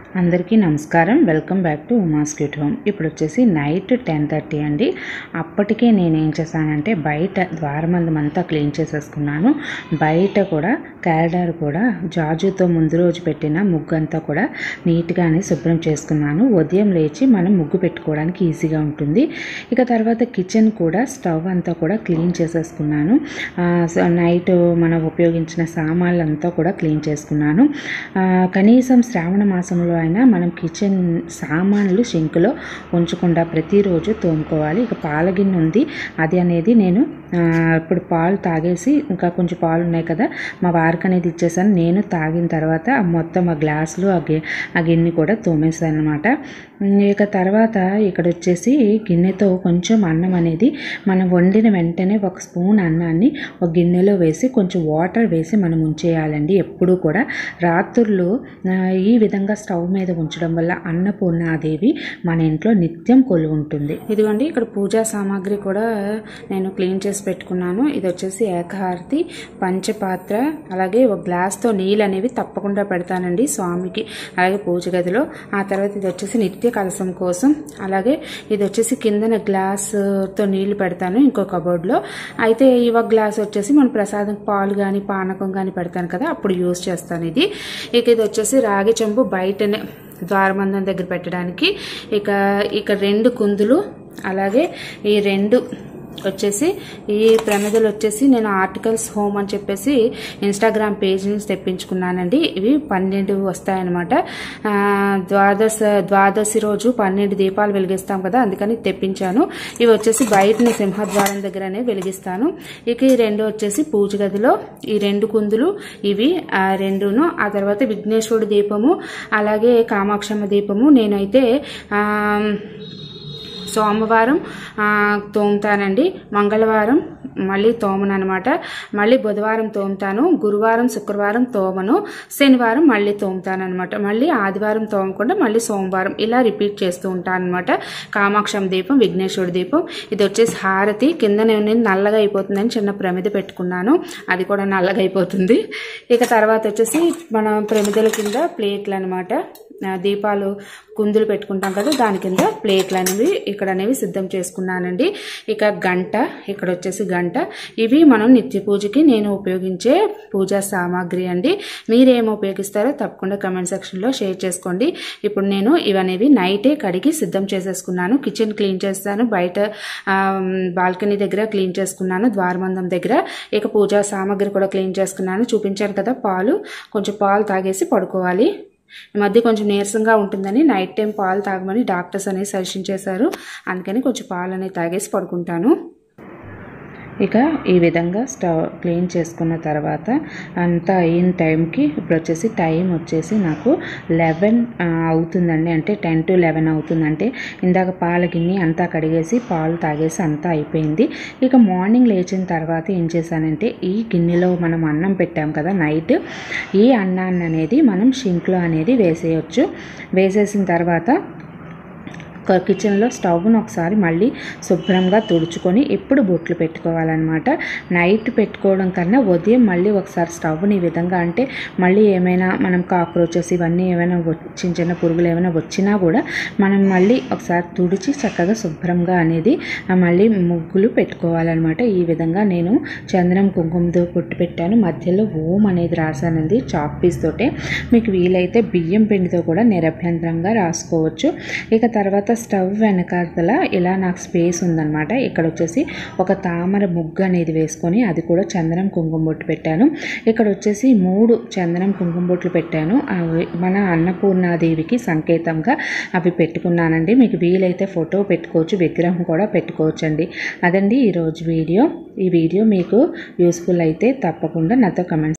అందరికీ నమస్కారం welcome back to Uma's cute home ఇప్పుడు వచ్చేసి నైట్ టెన్ థర్టీ అండి అప్పటికే నేను ఏం చేశానంటే బయట ద్వారమందం అంతా క్లీన్ చేసేసుకున్నాను బయట కూడా క్యారిడార్ కూడా జాజుతో ముందు రోజు పెట్టిన ముగ్గు అంతా కూడా నీట్గానే శుభ్రం చేసుకున్నాను ఉదయం లేచి మనం ముగ్గు పెట్టుకోవడానికి ఈజీగా ఉంటుంది ఇక తర్వాత కిచెన్ కూడా స్టవ్ అంతా కూడా క్లీన్ చేసేసుకున్నాను ఆ, సో నైట్ మనం ఉపయోగించిన సామాన్లు అంతా కూడా క్లీన్ చేసుకున్నాను ఆ, కనీసం శ్రావణ మాసంలో అయినా మనం కిచెన్ సామాన్లు షింకులో ఉంచకుండా ప్రతిరోజు తోముకోవాలి ఇక పాల గిన్నె ఉంది అది అనేది నేను ఆ, ఇప్పుడు పాలు తాగేసి ఇంకా కొంచెం పాలు ఉన్నాయి కదా మా వారికి అనేది ఇచ్చేసాను నేను తాగిన తర్వాత ఆ మొత్తం ఆ గ్లాసులు ఆ గి ఆ గిన్నె కూడా తోమేసాను అనమాట ఇక తర్వాత ఇక్కడ వచ్చేసి గిన్నెతో కొంచెం అన్నం అనేది మనం వండిన వెంటనే ఒక స్పూన్ అన్నాన్ని ఒక గిన్నెలో వేసి కొంచెం వాటర్ వేసి మనం ఉంచేయాలండి ఎప్పుడూ కూడా రాత్రులు ఆ, ఈ విధంగా స్టవ్ మీద ఉంచడం వల్ల అన్నపూర్ణాదేవి మన ఇంట్లో నిత్యం కొలు ఉంటుంది ఇదిగోండి ఇక్కడ పూజా సామాగ్రి కూడా నేను క్లీన్ చేసి పెట్టుకున్నాను ఇది వచ్చేసి ఏకహారతి పంచపాత్ర అలాగే ఒక గ్లాస్తో నీళ్ళు అనేవి తప్పకుండా పెడతానండి స్వామికి అలాగే పూజ గదిలో ఆ తర్వాత ఇది వచ్చేసి నిత్య కలసం కోసం అలాగే ఇది వచ్చేసి కిందన గ్లాస్తో నీళ్లు పెడతాను ఇంకో కబోర్డ్లో అయితే ఈ ఒక గ్లాస్ వచ్చేసి మన ప్రసాదం పాలు కానీ పానకం కానీ పెడతాను కదా అప్పుడు యూస్ చేస్తాను ఇది ఇక ఇది వచ్చేసి రాగి చెంబు బయటనే ద్వారబంధం దగ్గర పెట్టడానికి ఇక ఇక రెండు కుందులు అలాగే ఈ రెండు వచ్చేసి ఈ ప్రమిదలు వచ్చేసి నేను ఆర్టికల్స్ హోమ్ అని చెప్పేసి ఇన్స్టాగ్రామ్ పేజ్ నుంచి తెప్పించుకున్నానండి ఇవి పన్నెండు వస్తాయన్నమాట ఆ, ద్వాదశ ద్వాదశి రోజు పన్నెండు దీపాలు వెలిగిస్తాం కదా అందుకని తెప్పించాను ఇవి వచ్చేసి బయటని సింహద్వారం దగ్గరనే వెలిగిస్తాను ఇక ఈ రెండు వచ్చేసి పూజ గదిలో ఈ రెండు కుందులు ఇవి ఆ రెండును ఆ తర్వాత విఘ్నేశ్వరుడి దీపము అలాగే కామాక్షమ్మ దీపము నేనైతే ఆ, సోమవారం ఆ, తోముతానండి మంగళవారం మళ్ళీ తోమను అనమాట మళ్ళీ బుధవారం తోముతాను గురువారం శుక్రవారం తోమను శనివారం మళ్ళీ తోముతాను అనమాట మళ్ళీ ఆదివారం తోమకుండా మళ్ళీ సోమవారం ఇలా రిపీట్ చేస్తూ ఉంటాను అనమాట కామాక్షం దీపం విఘ్నేశ్వరుడి దీపం ఇది వచ్చేసి హారతి కింద నేను నల్లగా అయిపోతుందని చిన్న ప్రమిద పెట్టుకున్నాను అది కూడా నల్లగా అయిపోతుంది ఇక తర్వాత వచ్చేసి మన ప్రమిదల కింద ప్లేట్లు అనమాట ఆ, దీపాలు కుందులు పెట్టుకుంటాం కదా దాని కింద ప్లేట్లు అనేవి ఇక్కడ అనేవి సిద్ధం చేసుకున్నానండి ఇక గంట ఇక్కడ వచ్చేసి గంట ఇవి మనం నిత్య పూజకి నేను ఉపయోగించే పూజా సామాగ్రి అండి మీరేం ఉపయోగిస్తారో తప్పకుండా కమెంట్ సెక్షన్లో షేర్ చేసుకోండి ఇప్పుడు నేను ఇవనేవి నైటే కడిగి సిద్ధం చేసేసుకున్నాను కిచెన్ క్లీన్ చేస్తాను బయట బాల్కనీ దగ్గర క్లీన్ చేసుకున్నాను ద్వారబంధం దగ్గర ఇక పూజా సామాగ్రి కూడా క్లీన్ చేసుకున్నాను చూపించాను కదా పాలు కొంచెం పాలు తాగేసి పడుకోవాలి ఈ మధ్య కొంచెం నీరసంగా ఉంటుందని నైట్ టైం పాలు తాగమని డాక్టర్స్ అనేది సజెషన్ చేశారు అందుకని కొంచెం పాలు అనేది తాగేసి పడుకుంటాను ఇక ఈ విధంగా స్టవ్ క్లీన్ చేసుకున్న తర్వాత అంతా అయిన టైంకి ఇప్పుడు వచ్చేసి టైం వచ్చేసి నాకు లెవెన్ అవుతుందండి అంటే టెన్ టు లెవెన్ అవుతుందంటే ఇందాక పాల గిన్నె అంతా కడిగేసి పాలు తాగేసి అంతా అయిపోయింది ఇక మార్నింగ్ లేచిన తర్వాత ఏం చేశానంటే ఈ గిన్నెలో మనం అన్నం పెట్టాం కదా నైట్ ఈ అన్నాన్ని అనేది మనం షింక్లో అనేది వేసేయచ్చు వేసేసిన తర్వాత ఒక కిచెన్లో స్టవ్ను ఒకసారి మళ్ళీ శుభ్రంగా తుడుచుకొని ఎప్పుడు బొట్లు పెట్టుకోవాలన్నమాట నైట్ పెట్టుకోవడం కన్నా ఉదయం మళ్ళీ ఒకసారి స్టవ్ని ఈ విధంగా అంటే మళ్ళీ ఏమైనా మనం కాక్రోచెస్ ఇవన్నీ ఏమైనా వ- చిన్న చిన్న పురుగులు ఏమైనా వచ్చినా కూడా మనం మళ్ళీ ఒకసారి తుడిచి చక్కగా శుభ్రంగా అనేది ఆ మళ్ళీ ముగ్గులు పెట్టుకోవాలన్నమాట ఈ విధంగా నేను చందనం కుంకుమతో పొట్టు పెట్టాను మధ్యలో ఓం అనేది రాశానండి చాక్ పీస్ తోటే మీకు వీలైతే బియ్యం పిండితో కూడా నిరభ్యంతరంగా రాసుకోవచ్చు ఇక తర్వాత స్టవ్ వెనకాతల ఇలా నాకు స్పేస్ ఉందన్నమాట ఇక్కడ వచ్చేసి ఒక తామర ముగ్గు అనేది వేసుకొని అది కూడా చందనం కుంకుమ బొట్టు పెట్టాను ఇక్కడ వచ్చేసి మూడు చందనం కుంకుమ బొట్లు పెట్టాను అవి మన అన్నపూర్ణాదేవికి సంకేతంగా అవి పెట్టుకున్నానండి మీకు వీలైతే ఫోటో పెట్టుకోవచ్చు విగ్రహం కూడా పెట్టుకోవచ్చు అండి అదండి ఈరోజు వీడియో ఈ వీడియో మీకు యూస్ఫుల్ అయితే తప్పకుండా నాతో కమెంట్స్